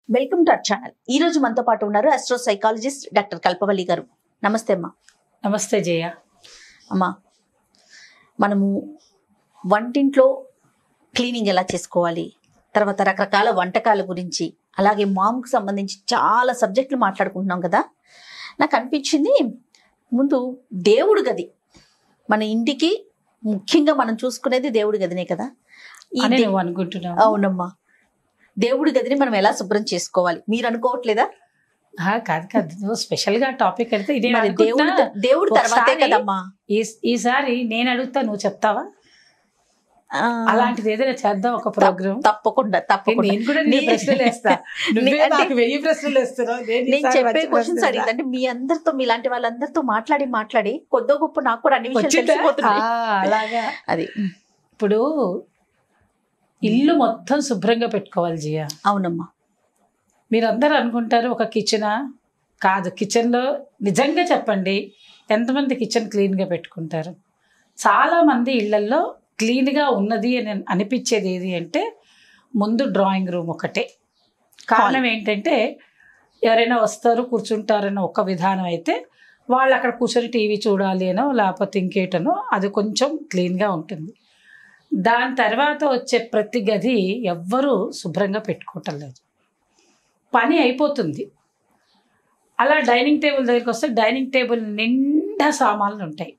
Welcome to our channel ఈ రోజు మనతో పాటు ఉన్నారు అస్ట్రో సైకాలజిస్ట్ డాక్టర్ కల్పవల్లి గారు నమస్తే అమ్మా నమస్తే జయ అమ్మా మనము వంటింట్లో క్లీనింగ్ ఎలా చేసుకోవాలి తర్వాత రకరకాల వంటకాల గురించి అలాగే మామ్కి సంబంధించి చాలా సబ్జెక్టులు మాట్లాడుకుంటున్నాం కదా నాకు అనిపించింది ముందు దేవుడు గది మన ఇంటికి ముఖ్యంగా మనం చూసుకునేది దేవుడి గదినే కదా ఈ అని దే- నువ్వు అనుకుంటున్నావు అవునమ్మా దేవుడి గదిని మనం ఎలా శుభ్రం చేసుకోవాలి మీరు అనుకోవట్లేదా ఆ, కాదు కాదు నువ్వు స్పెషల్ గా టాపిక్ అడిగితే ఇదే మరి దేవుడు అనుకుంటున్నా. దేవుడు తర్వాతే ఒకసారి కదమ్మా ఈ- ఈసారి నేను అడుగుతా నువ్వు చెప్తావా ఆ, అలాంటిది ఏదైనా చేద్దాం ఒక ప్రోగ్రామ్ తప్పకుండా తప్పకుండా నేను కూడా నీ నీ- ప్రశ్నలు వేస్తా నువ్వే అంటే- నాకు వెయ్యి ప్రశ్నలు వేస్తున్నావు నేను నేను ఈసారి చెప్పే మంచి క్వశ్చన్స్ ప్రశ్నలు అడిగింది అంటే మీ అందరితో మీలాంటి వాళ్ళందరితో మాట్లాడి మాట్లాడి కొద్దో గొప్ప నాకు కూడా అన్ని విషయాలు వచ్చిందా? తెలిసిపోతున్నాయి ఆ, అలాగా అది ఇప్పుడు ఇల్లు మొత్తం శుభ్రంగా పెట్టుకోవాలి జియా అవునమ్మా మీరందరూ అనుకుంటారు ఒక కిచెనా కాదు కిచెన్లో నిజంగా చెప్పండి ఎంతమంది కిచెన్ క్లీన్గా పెట్టుకుంటారు చాలామంది ఇళ్లల్లో క్లీన్గా ఉన్నది అని అనిపించేది ఏది అంటే ముందు డ్రాయింగ్ రూమ్ ఒకటే కారణం ఏంటంటే ఎవరైనా వస్తారు కూర్చుంటారన్న ఒక విధానం అయితే వాళ్ళు అక్కడ కూర్చొని టీవీ చూడాలి అనో లేకపోతే ఇంకేటనో అది కొంచెం క్లీన్గా ఉంటుంది దాని తర్వాత వచ్చే ప్రతి గది ఎవ్వరూ శుభ్రంగా పెట్టుకోవటం లేదు పని అయిపోతుంది అలా డైనింగ్ టేబుల్ దగ్గరికి వస్తే డైనింగ్ టేబుల్ నిండా సామాన్లు ఉంటాయి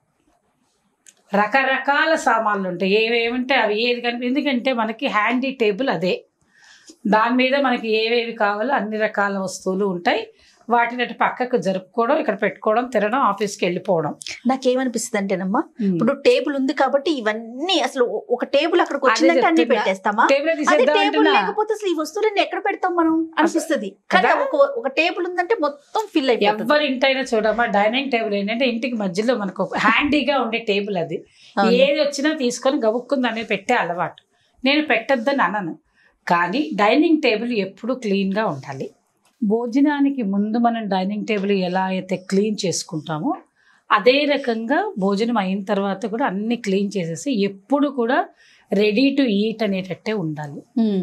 రకరకాల సామాన్లు ఉంటాయి ఏవేమంటే అవి ఏది కనిపి ఎందుకంటే మనకి హ్యాండీ టేబుల్ అదే దాని మీద మనకి ఏవేవి కావాలో అన్ని రకాల వస్తువులు ఉంటాయి వాటిని అటు పక్కకు జరుపుకోవడం ఇక్కడ పెట్టుకోవడం తినడం ఆఫీస్కి వెళ్ళిపోవడం నాకేమనిపిస్తుంది అంటేనమ్మా ఇప్పుడు టేబుల్ ఉంది కాబట్టి ఇవన్నీ అసలు ఒ- ఒక టేబుల్ అక్కడికి వచ్చిందంటే అన్ని చెప్తున్నా. పెట్టేస్తామా టేబుల్ అదే తీసేద్దాం టేబుల్ అంటున్నా. లేకపోతే అసలు ఈ వస్తువులన్నీ ఎక్కడ పెడతాం మనం అనిపిస్తుంది కానీ కదా? ఒక ఒక టేబుల్ ఉందంటే మొత్తం ఫిల్ అయిపోతుంది ఎవరి ఇంటైనా చూడమ్మా డైనింగ్ టేబుల్ ఏంటంటే ఇంటికి మధ్యలో మనకు ఒక హ్యాండీగా ఉండే టేబుల్ అది అవును. ఏది వచ్చినా తీసుకొని గబుక్కుంది అనేది పెట్టే అలవాటు నేను పెట్టొద్దని అనను కానీ డైనింగ్ టేబుల్ ఎప్పుడు క్లీన్గా ఉండాలి భోజనానికి ముందు మనం డైనింగ్ టేబుల్ ఎలా అయితే క్లీన్ చేసుకుంటామో అదే రకంగా భోజనం అయిన తర్వాత కూడా అన్ని క్లీన్ చేసేసి ఎప్పుడు కూడా రెడీ టు ఈట్ అనేటట్టే ఉండాలి ఉమ్.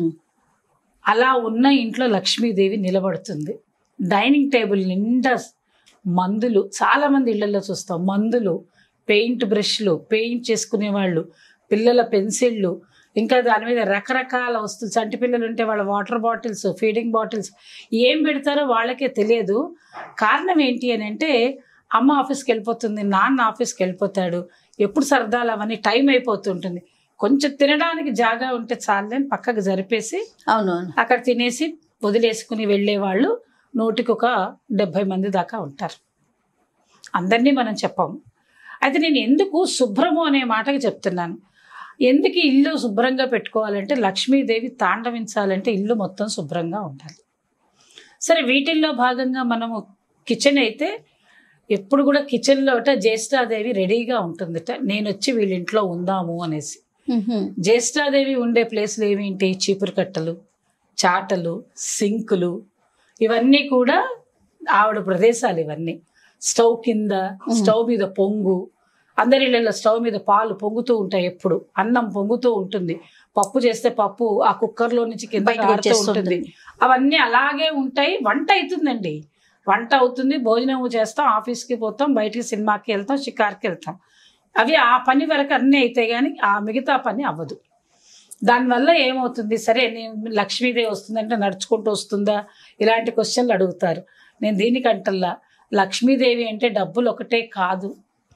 అలా ఉన్న ఇంట్లో లక్ష్మీదేవి నిలబడుతుంది డైనింగ్ టేబుల్ నిండా మందులు చాలామంది ఇళ్లలో చూస్తాం మందులు పెయింట్ బ్రష్లు పెయింట్ చేసుకునే వాళ్ళు పిల్లల పెన్సిళ్ళు ఇంకా దాని మీద రకరకాల వస్తువులు చంటి పిల్లలు ఉంటే వాళ్ళ వాటర్ బాటిల్స్ ఫీడింగ్ బాటిల్స్ ఏం పెడతారో వాళ్ళకే తెలియదు కారణం ఏంటి అని అంటే అమ్మ ఆఫీస్కి వెళ్ళిపోతుంది నాన్న ఆఫీస్కి వెళ్ళిపోతాడు ఎప్పుడు సరదాలు అవన్నీ టైం అయిపోతుంటుంది కొంచెం తినడానికి జాగా ఉంటే చాలని పక్కకు జరిపేసి అవును అవును అక్కడ తినేసి వదిలేసుకుని వెళ్ళే వాళ్ళు నూటికి ఒక డెబ్భై మంది దాకా ఉంటారు అందరినీ మనం చెప్పాము అయితే నేను ఎందుకు శుభ్రము అనే మాటకి చెప్తున్నాను ఎందుకు ఇల్లు శుభ్రంగా పెట్టుకోవాలంటే లక్ష్మీదేవి తాండవించాలంటే ఇల్లు మొత్తం శుభ్రంగా ఉండాలి సరే వీటిల్లో భాగంగా మనము కిచెన్ అయితే ఎప్పుడు కూడా కిచెన్లోట జ్యేష్ఠాదేవి రెడీగా ఉంటుందిట నేను వచ్చి వీళ్ళ ఇంట్లో ఉందాము అనేసి ఉహుం. జ్యేష్ఠాదేవి ఉండే ప్లేస్లు ఏమేంటి చీపురు కట్టలు చాటలు సింకులు ఇవన్నీ కూడా ఆవిడ ప్రదేశాలు ఇవన్నీ స్టవ్ కింద స్టవ్ మీద పొంగు అందరి ఇళ్ళల్లో స్టవ్ మీద పాలు పొంగుతూ ఉంటాయి ఎప్పుడు అన్నం పొంగుతూ ఉంటుంది పప్పు చేస్తే పప్పు ఆ కుక్కర్లో నుంచి కింద బయటకు వచ్చేస్తుంటుంది. ఉంటుంది అవన్నీ అలాగే ఉంటాయి వంట అవుతుందండి వంట అవుతుంది భోజనం చేస్తాం ఆఫీస్కి పోతాం బయటికి సినిమాకి వెళ్తాం షికార్కి వెళ్తాం అవి ఆ పని వరకు అన్నీ అవుతాయి కానీ ఆ మిగతా పని అవ్వదు దానివల్ల ఏమవుతుంది సరే నేను లక్ష్మీదేవి వస్తుందంటే నడుచుకుంటూ వస్తుందా ఇలాంటి క్వశ్చన్లు అడుగుతారు నేను దీనికంటల్లా లక్ష్మీదేవి అంటే డబ్బులు ఒకటే కాదు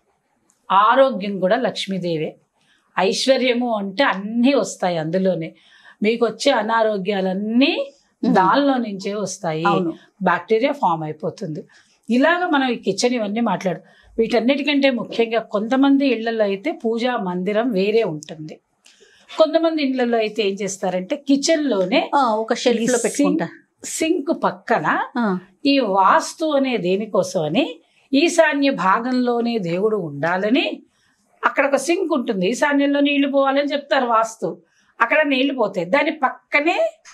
ఆరోగ్యం కూడా లక్ష్మీదేవే ఐశ్వర్యము అంటే అన్నీ వస్తాయి అందులోనే మీకు వచ్చే అనారోగ్యాలన్నీ దానిలో నుంచే వస్తాయి అవును బ్యాక్టీరియా ఫామ్ అయిపోతుంది ఇలాగ మనం ఈ కిచెన్ ఇవన్నీ మాట్లాడు వీటన్నిటికంటే ముఖ్యంగా కొంతమంది ఇళ్లలో అయితే పూజా మందిరం వేరే ఉంటుంది కొంతమంది ఇళ్లలో అయితే ఏం చేస్తారంటే కిచెన్లోనే ఆ, ఒక షెల్ఫ్ లో ఈ పెట్టుకుంటా సింక్ పక్కన ఆ, ఈ వాస్తు అనే దేనికోసమని ఈశాన్య భాగంలోనే దేవుడు ఉండాలని అక్కడ ఒక సింక్ ఉంటుంది ఈశాన్యంలో నీళ్లు పోవాలని చెప్తారు వాస్తు అక్కడ నీళ్లు పోతాయి దాని పక్కనే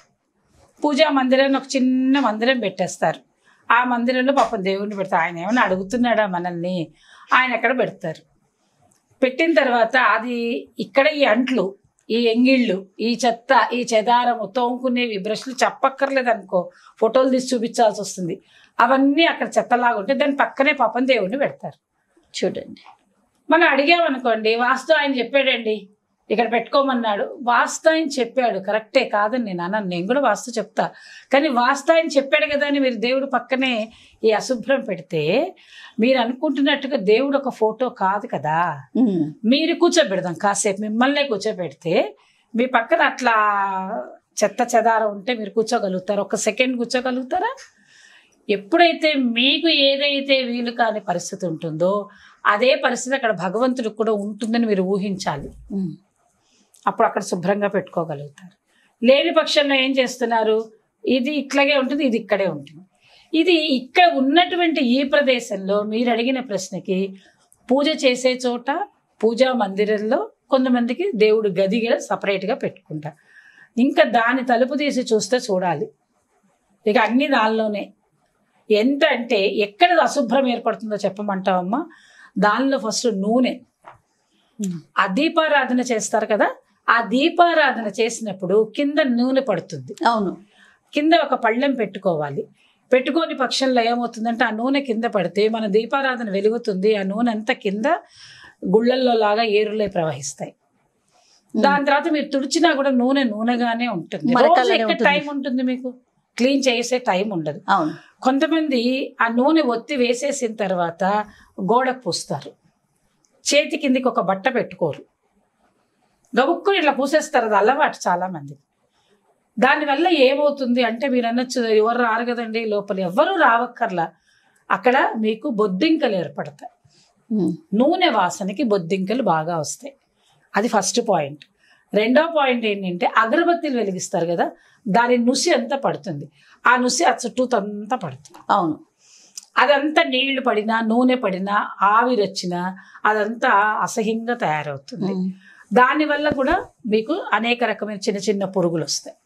పూజా మందిరాన్ని ఒక చిన్న మందిరం పెట్టేస్తారు ఆ మందిరంలో పాపం దేవుడిని పెడతారు ఆయన ఏమైనా అడుగుతున్నాడా మనల్ని ఆయన అక్కడ పెడతారు పెట్టిన తర్వాత అది ఇక్కడ ఈ అంట్లు ఈ ఎంగిళ్ళు ఈ చెత్త ఈ చెదారము తోముకునేవి బ్రష్లు చెప్పక్కర్లేదు అనుకో ఫోటోలు తీసి చూపించాల్సి వస్తుంది అవన్నీ అక్కడ చెత్తలాగా ఉంటే దాని పక్కనే పాపం దేవుడిని పెడతారు చూడండి మనం అడిగామనుకోండి వాస్తు ఆయన చెప్పాడండి ఇక్కడ పెట్టుకోమన్నాడు వాస్తు ఆయన చెప్పాడు కరెక్టే కాదని నేను అన్నాను నేను కూడా వాస్తు చెప్తా కానీ వాస్తు ఆయన చెప్పాడు కదా అని మీరు దేవుడు పక్కనే ఈ అశుభ్రం పెడితే మీరు అనుకుంటున్నట్టుగా దేవుడు ఒక ఫోటో కాదు కదా ఉమ్. మీరు కూర్చోబెడదాం కాసేపు మిమ్మల్నే కూర్చోబెడితే మీ పక్కన అట్లా చెత్త చెదారం ఉంటే మీరు కూర్చోగలుగుతారు ఒక సెకండ్ కూర్చోగలుగుతారా ఎప్పుడైతే మీకు ఏదైతే వీలు కాని పరిస్థితి ఉంటుందో అదే పరిస్థితి అక్కడ భగవంతుడికి కూడా ఉంటుందని మీరు ఊహించాలి ఉమ్. అప్పుడు అక్కడ శుభ్రంగా పెట్టుకోగలుగుతారు లేని పక్షంలో ఏం చేస్తున్నారు ఇది ఇట్లాగే ఉంటుంది ఇది ఇక్కడే ఉంటుంది ఇది ఇక్కడ ఉన్నటువంటి ఈ ప్రదేశంలో మీరు అడిగిన ప్రశ్నకి పూజ చేసే చోట పూజా మందిరంలో కొంతమందికి దేవుడు గదిగా సపరేట్గా పెట్టుకుంటారు ఇంకా దాని తలుపు తీసి చూస్తే చూడాలి ఇక అన్ని దానిలోనే ఎంత అంటే ఎక్కడ అశుభ్రం ఏర్పడుతుందో చెప్పమంటావమ్మా దానిలో ఫస్ట్ నూనె ఉమ్. ఆ దీపారాధన చేస్తారు కదా ఆ దీపారాధన చేసినప్పుడు కింద నూనె పడుతుంది అవును కింద ఒక పళ్ళెం పెట్టుకోవాలి పెట్టుకోని పక్షంలో ఏమవుతుందంటే ఆ నూనె కింద పడితే మన దీపారాధన వెలుగుతుంది ఆ నూనె అంతా కింద గుళ్ళల్లో లాగా ఏరులే ప్రవహిస్తాయి దాని తర్వాత మీరు తుడిచినా కూడా నూనె నూనెగానే ఉంటుంది రోజు మరకలానే ఎక్కడ ఉంటుంది. టైం ఉంటుంది మీకు క్లీన్ చేసే టైం ఉండదు అవును కొంతమంది ఆ నూనె ఒత్తి వేసేసిన తర్వాత గోడకు పూస్తారు చేతి కిందికి ఒక బట్ట పెట్టుకోరు గబుక్కుని ఇట్లా పూసేస్తారు అది అలవాటు చాలా మంది దానివల్ల ఏమవుతుంది అంటే మీరు అనొచ్చు ఎవరు రారు కదండి లోపల ఎవరు రావక్కర్లా అక్కడ మీకు బొద్దింకలు ఏర్పడతాయి ఉమ్. నూనె వాసనకి బొద్దింకలు బాగా వస్తాయి అది ఫస్ట్ పాయింట్ రెండో పాయింట్ ఏంటంటే అగరబత్తీలు వెలిగిస్తారు కదా దాని నుసి అంతా పడుతుంది ఆ నుసి ఆ చుట్టూతంతా పడుతుంది అవును అదంతా నీళ్లు పడినా నూనె పడినా ఆవిరి వచ్చినా అదంతా అసహ్యంగా తయారవుతుంది ఉమ్. దానివల్ల కూడా మీకు అనేక రకమైన చిన్న చిన్న పురుగులు వస్తాయి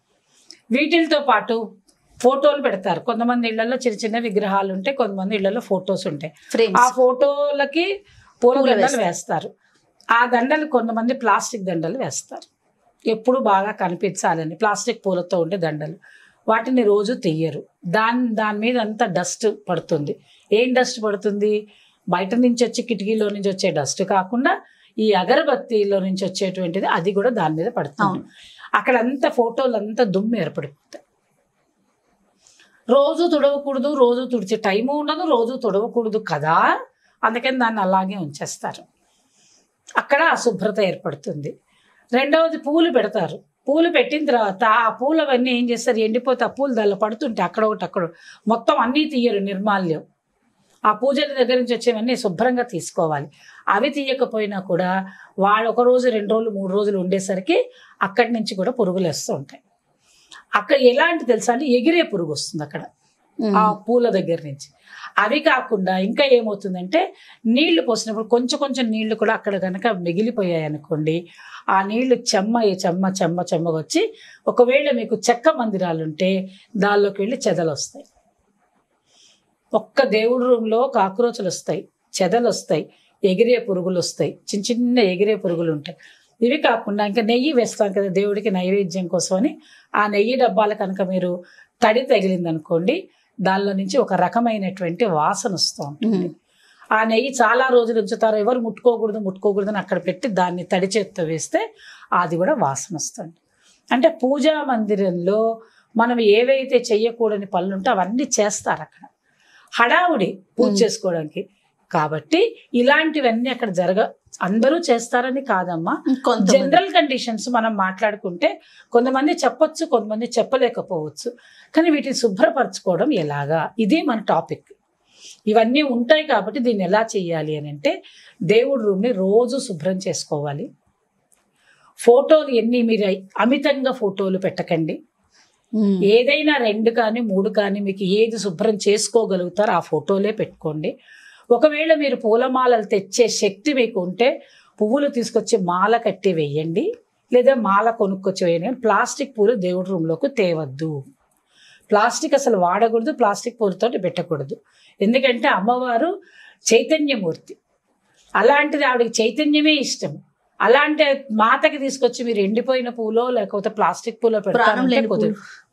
వీటితో పాటు ఫోటోలు పెడతారు కొంతమంది ఇళ్లలో చిన్న చిన్న విగ్రహాలు ఉంటాయి కొంతమంది ఇళ్లలో ఫొటోస్ ఉంటాయి ఆ ఫ్రేమ్స్ ఫోటోలకి పూల పూలు దండలు వేస్తారు. వేస్తారు ఆ దండలు కొంతమంది ప్లాస్టిక్ దండలు వేస్తారు ఎప్పుడు బాగా కనిపించాలని ప్లాస్టిక్ పూలతో ఉండే దండలు వాటిని రోజు తీయరు దాని దాని మీద అంతా డస్ట్ పడుతుంది ఏం డస్ట్ పడుతుంది బయట నుంచి వచ్చి కిటికీలో నుంచి వచ్చే డస్ట్ కాకుండా ఈ అగరబత్తీలో నుంచి వచ్చేటువంటిది అది కూడా దాని మీద పడుతుంది అవును. అక్కడ అంతా ఫోటోలు అంతా దుమ్ము ఏర్పడిపోతాయి రోజు తుడవకూడదు రోజు తుడిచే టైము ఉండదు రోజు తుడవకూడదు కదా అందుకని దాన్ని అలాగే ఉంచేస్తారు అక్కడ అశుభ్రత ఏర్పడుతుంది రెండవది పూలు పెడతారు పూలు పెట్టిన తర్వాత ఆ పూలవన్నీ ఏం చేస్తారు ఎండిపోతే ఆ పూలు దానిలో పడుతుంటే అక్కడ ఒకటి అక్కడ ఒకటి. మొత్తం అన్నీ తీయరు నిర్మాల్యం ఆ పూజల దగ్గర నుంచి వచ్చేవన్నీ శుభ్రంగా తీసుకోవాలి అవి తీయకపోయినా కూడా వాళ్ళు ఒక రోజు రెండు రోజులు మూడు రోజులు ఉండేసరికి అక్కడి నుంచి కూడా పురుగులు వస్తూ ఉంటాయి అక్కడ ఎలాంటి తెలుసా అంటే ఎగిరే పురుగు వస్తుంది అక్కడ ఆ పూల దగ్గర నుంచి అవి కాకుండా ఇంకా ఏమవుతుందంటే నీళ్లు పోసినప్పుడు కొంచెం కొంచెం నీళ్లు కూడా అక్కడ కనుక మిగిలిపోయాయి అనుకోండి ఆ నీళ్లు చెమ్మ చెమ్మ చెమ్మ చెమ్మ వచ్చి ఒకవేళ మీకు చెక్క మందిరాలు ఉంటే దానిలోకి వెళ్ళి చెదలు వస్తాయి ఒక్క దేవుడి రూమ్లో కాక్రోచులు వస్తాయి చెదలు వస్తాయి ఎగిరే పురుగులు వస్తాయి చిన్న చిన్న ఎగిరే పురుగులు ఉంటాయి ఇవి కాకుండా ఇంకా నెయ్యి వేస్తాం కదా దేవుడికి నైవేద్యం కోసమని ఆ నెయ్యి డబ్బాలు కనుక మీరు తడి తగిలింది అనుకోండి దానిలో నుంచి ఒక రకమైనటువంటి వాసన వస్తూ ఉంటుంది ఆ నెయ్యి చాలా రోజులు ఉంచుతారు ఎవరు ముట్టుకోకూడదు ముట్టుకోకూడదు అని అక్కడ పెట్టి దాన్ని తడి చేత్తో వేస్తే అది కూడా వాసన వస్తుంది అంటే పూజా మందిరంలో మనం ఏవైతే చెయ్యకూడని పనులు ఉంటే అవన్నీ చేస్తారు అక్కడ హడావుడి పూజ మ్మ్. చేసుకోవడానికి కాబట్టి ఇలాంటివన్నీ అక్కడ జరగ అందరూ చేస్తారని కాదమ్మా కొంతమంది జనరల్ కండిషన్స్ మనం మాట్లాడుకుంటే కొంతమంది చెప్పొచ్చు కొంతమంది చెప్పలేకపోవచ్చు కానీ వీటిని శుభ్రపరచుకోవడం ఎలాగా ఇది మన టాపిక్ ఇవన్నీ ఉంటాయి కాబట్టి దీన్ని ఎలా చేయాలి అని అంటే దేవుడి రూమ్ని రోజు శుభ్రం చేసుకోవాలి ఫోటోలు ఎన్ని మీరు అమితంగా ఫోటోలు పెట్టకండి ఉమ్. ఏదైనా రెండు కానీ మూడు కానీ మీకు ఏది శుభ్రం చేసుకోగలుగుతారో ఆ ఫోటోలే పెట్టుకోండి ఒకవేళ మీరు పూలమాలలు తెచ్చే శక్తి మీకు ఉంటే పువ్వులు తీసుకొచ్చి మాల కట్టి వేయండి లేదా మాల కొనుక్కొచ్చి వేయండి కానీ ప్లాస్టిక్ పూలు దేవుడి రూమ్లోకి తేవద్దు ప్లాస్టిక్ అసలు వాడకూడదు ప్లాస్టిక్ పూలతోటి పెట్టకూడదు ఎందుకంటే అమ్మవారు చైతన్యమూర్తి అలాంటిది ఆవిడకి చైతన్యమే ఇష్టం అలాంటి మాతకి తీసుకొచ్చి మీరు ఎండిపోయిన పూలో లేకపోతే ప్లాస్టిక్ పూలో ప్రాణం పెడతారంటే లేని కుదరదు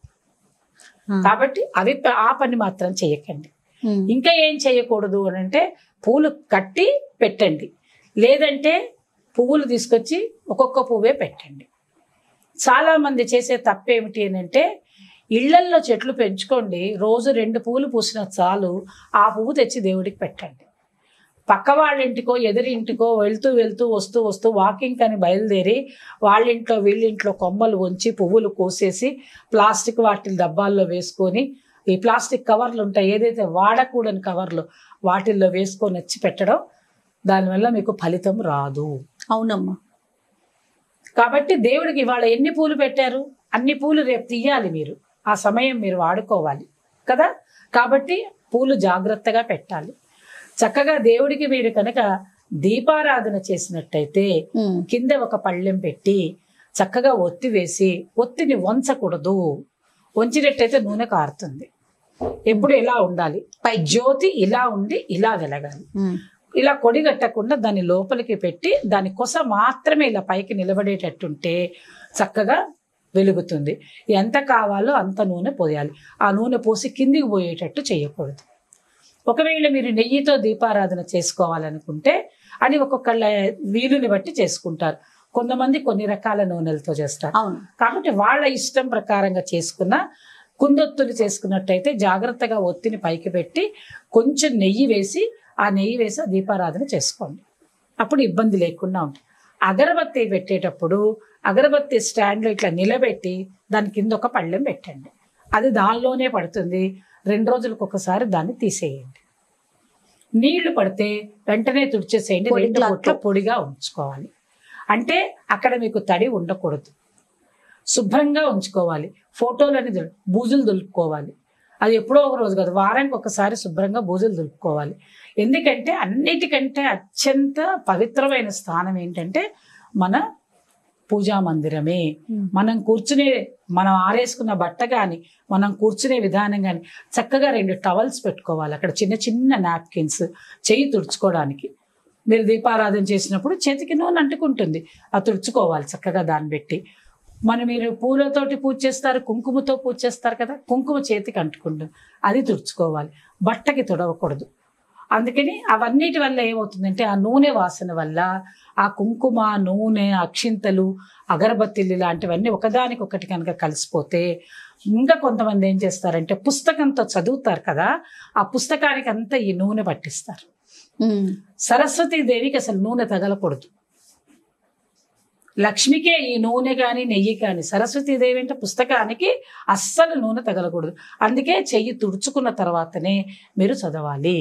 పూలు. కాబట్టి అవి ప- ఆ పని మాత్రం చేయకండి ఉమ్. ఇంకా ఏం చేయకూడదు అని అంటే పూలు కట్టి పెట్టండి లేదంటే పువ్వులు తీసుకొచ్చి ఒక్కొక్క పువ్వే పెట్టండి చాలా మంది చేసే తప్పేమిటి అని అంటే ఇళ్లల్లో చెట్లు పెంచుకోండి రోజు రెండు పువ్వులు పూసిన చాలు ఆ పువ్వు తెచ్చి దేవుడికి పెట్టండి పక్క వాళ్ళ ఇంటికో ఎదురింటికో వెళ్తూ వెళ్తూ వస్తూ వస్తూ వాకింగ్ అని బయలుదేరి వాళ్ళ ఇంట్లో వీళ్ళ ఇంట్లో కొమ్మలు వంచి పువ్వులు కోసేసి ప్లాస్టిక్ వాటి డబ్బాల్లో వేసుకొని ఈ ప్లాస్టిక్ కవర్లు ఉంటాయి ఏదైతే వాడకూడని కవర్లు వాటిల్లో వేసుకొని వచ్చి పెట్టడం దానివల్ల మీకు ఫలితం రాదు అవునమ్మా కాబట్టి దేవుడికి ఇవాళ ఎన్ని పూలు పెట్టారు అన్ని పూలు రేపు తీయాలి మీరు ఆ సమయం మీరు వాడుకోవాలి కదా కాబట్టి పూలు జాగ్రత్తగా పెట్టాలి చక్కగా దేవుడికి మీరు కనుక దీపారాధన చేసినట్టయితే ఉమ్. కింద ఒక పళ్ళెం పెట్టి చక్కగా ఒత్తి వేసి ఒత్తిని వంచకూడదు వంచినట్టయితే నూనె కారుతుంది ఎప్పుడు ఇలా ఉండాలి పై జ్యోతి ఇలా ఉండి ఇలా వెలగాలి ఉమ్. ఇలా కొడి కట్టకుండా దాన్ని లోపలికి పెట్టి దాని కొస మాత్రమే ఇలా పైకి నిలబడేటట్టుంటే చక్కగా వెలుగుతుంది ఎంత కావాలో అంత నూనె పోయాలి ఆ నూనె పోసి కిందికి పోయేటట్టు చేయకూడదు ఒకవేళ మీరు నెయ్యితో దీపారాధన చేసుకోవాలనుకుంటే అది ఒక్కొక్కళ్ళ వీలుని బట్టి చేసుకుంటారు కొంతమంది కొన్ని రకాల నూనెలతో చేస్తారు అవును కాబట్టి వాళ్ళ ఇష్టం ప్రకారంగా చేసుకున్న కుందొత్తులు చేసుకున్నట్టయితే జాగ్రత్తగా ఒత్తిని పైకి పెట్టి కొంచెం నెయ్యి వేసి ఆ నెయ్యి వేసి ఆ దీపారాధన చేసుకోండి అప్పుడు ఇబ్బంది లేకుండా ఉంటుంది అగరబత్తి పెట్టేటప్పుడు అగరబత్తి స్టాండ్లో ఇట్లా నిలబెట్టి దాని కింద ఒక పళ్ళెం పెట్టండి అది దానిలోనే పడుతుంది రెండు రోజులకు ఒకసారి దాన్ని తీసేయండి నీళ్లు పడితే వెంటనే తుడిచేసేయండి పొడి రెండు cloth బొట్ల పొడిగా ఉంచుకోవాలి అంటే అక్కడ మీకు తడి ఉండకూడదు శుభ్రంగా ఉంచుకోవాలి ఫోటోలని దుల్- బూజులు దులుపుకోవాలి అది ఎప్పుడో ఒక రోజు కాదు వారానికి ఒకసారి శుభ్రంగా బూజులు దులుపుకోవాలి ఎందుకంటే అన్నిటికంటే అత్యంత పవిత్రమైన స్థానం ఏంటంటే మన పూజా మందిరమే ఉమ్. మనం కూర్చునే మనం ఆరేసుకున్న బట్ట కానీ మనం కూర్చునే విధానం కానీ చక్కగా రెండు టవల్స్ పెట్టుకోవాలి అక్కడ చిన్న చిన్న నాప్కిన్స్ చెయ్యి తుడుచుకోవడానికి మీరు దీపారాధన చేసినప్పుడు చేతికి నూనె అంటుకుంటుంది అది తుడుచుకోవాలి చక్కగా దాన్ని పెట్టి మన మీరు పూలతోటి పూజ చేస్తారు కుంకుమతో పూజ చేస్తారు కదా కుంకుమ చేతికి అంటుకుంటుంది అది తుడుచుకోవాలి బట్టకి తుడవకూడదు అందుకని అవన్నిటి వల్ల ఏమవుతుందంటే ఆ నూనె వాసన వల్ల ఆ కుంకుమ నూనె అక్షింతలు అగరబత్తిలు ఇలాంటివన్నీ ఒకదానికొకటి కనుక కలిసిపోతే ఇంకా కొంతమంది ఏం చేస్తారంటే పుస్తకంతో చదువుతారు కదా ఆ పుస్తకానికి అంతా ఈ నూనె పట్టిస్తారు ఉమ్. సరస్వతీదేవికి అసలు నూనె తగలకూడదు లక్ష్మికే ఈ నూనె కానీ నెయ్యి కానీ సరస్వతీదేవి అంటే పుస్తకానికి అస్సలు నూనె తగలకూడదు అందుకే చెయ్యి తుడుచుకున్న తర్వాతనే మీరు చదవాలి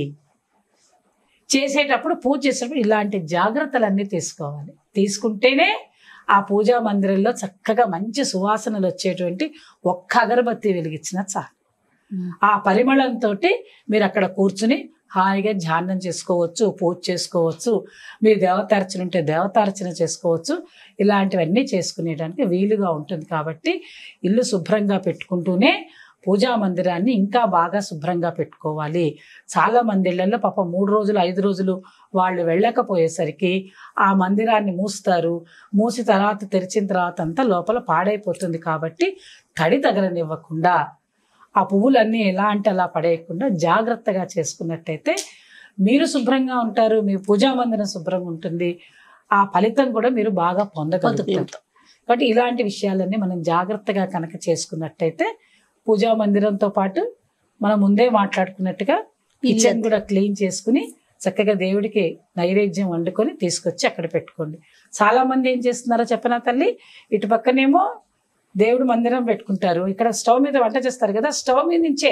చేసేటప్పుడు పూజ చేసేటప్పుడు ఇలాంటి జాగ్రత్తలన్నీ తీసుకోవాలి తీసుకుంటేనే ఆ పూజా మందిరంలో చక్కగా మంచి సువాసనలు వచ్చేటువంటి ఒక్క అగరబత్తి వెలిగించిన చాలు ఉమ్. ఆ పరిమళంతో మీరు అక్కడ కూర్చుని హాయిగా ధ్యానం చేసుకోవచ్చు పూజ చేసుకోవచ్చు మీరు దేవతార్చన ఉంటే దేవతార్చన చేసుకోవచ్చు ఇలాంటివన్నీ చేసుకునేడానికి వీలుగా ఉంటుంది కాబట్టి ఇల్లు శుభ్రంగా పెట్టుకుంటూనే పూజా మందిరాన్ని ఇంకా బాగా శుభ్రంగా పెట్టుకోవాలి చాలా మంది ఇళ్లలో పాప మూడు రోజులు ఐదు రోజులు వాళ్ళు వెళ్ళకపోయేసరికి ఆ మందిరాన్ని మూస్తారు మూసి తర్వాత తెరిచిన తర్వాత అంతా లోపల పాడైపోతుంది కాబట్టి తడి తగలనివ్వకుండా ఆ పువ్వులన్నీ ఎలా అంటే అలా పడేయకుండా జాగ్రత్తగా చేసుకున్నట్టయితే మీరు శుభ్రంగా ఉంటారు మీ పూజా మందిరం శుభ్రంగా ఉంటుంది ఆ ఫలితం కూడా మీరు బాగా పొందగలుగుతారు పొందగలుగుతాం. కాబట్టి ఇలాంటి విషయాలన్నీ మనం జాగ్రత్తగా కనుక చేసుకున్నట్టయితే పూజా మందిరంతో పాటు మనం ముందే మాట్లాడుకున్నట్టుగా కిచెన్ ఇల్లు. కూడా క్లీన్ చేసుకుని చక్కగా దేవుడికి నైవేద్యం వండుకొని తీసుకొచ్చి అక్కడ పెట్టుకోండి చాలా మంది ఏం చేస్తున్నారో చెప్పనా తల్లి ఇటు పక్కనేమో దేవుడు మందిరం పెట్టుకుంటారు ఇక్కడ స్టవ్ మీద వంట చేస్తారు కదా స్టవ్ మీద నుంచే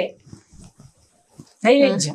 నైవేద్యం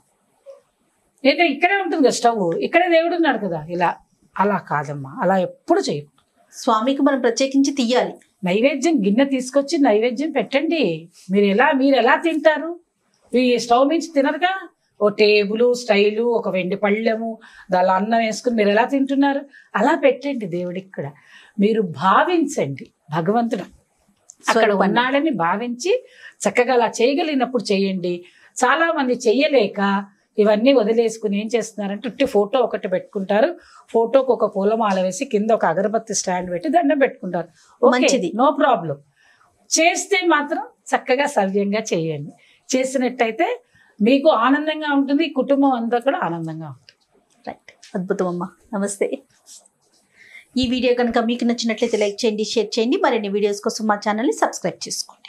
లేదా ఇక్కడే ఉంటుంది కదా స్టవ్ ఇక్కడే దేవుడు ఉన్నాడు కదా ఇలా అలా కాదమ్మా అలా ఎప్పుడు చేయకు స్వామికి మనం ప్రత్యేకించి తీయాలి నైవేద్యం గిన్నె తీసుకొచ్చి నైవేద్యం పెట్టండి మీరు ఎలా మీరు ఎలా తింటారు ఈ స్టవ్ నుంచి తినరుగా ఓ టేబుల్ స్టైలు ఒక వెండి పళ్ళెము దాని అన్నం వేసుకుని మీరు ఎలా తింటున్నారు అలా పెట్టండి దేవుడికి కూడా మీరు భావించండి భగవంతుడు అక్కడ స్వరూపాన్ని. ఉన్నాడని భావించి చక్కగా అలా చేయగలిగినప్పుడు చేయండి చాలా మంది చెయ్యలేక ఇవన్నీ వదిలేసుకుని ఏం చేస్తున్నారంటే ఉట్టి ఫోటో ఒకటి పెట్టుకుంటారు ఫోటోకి ఒక పూలమాల వేసి కింద ఒక అగరబత్తి స్టాండ్ పెట్టి దండం పెట్టుకుంటారు మంచిది. నో ప్రాబ్లం చేస్తే మాత్రం చక్కగా సవ్యంగా చేయండి చేసినట్టయితే మీకు ఆనందంగా ఉంటుంది కుటుంబం అంతా కూడా ఆనందంగా ఉంటుంది రైట్ అద్భుతం అమ్మా నమస్తే ఈ వీడియో కనుక మీకు నచ్చినట్లయితే లైక్ చేయండి షేర్ చేయండి మరిన్ని వీడియోస్ కోసం మా ఛానల్ని సబ్స్క్రైబ్ చేసుకోండి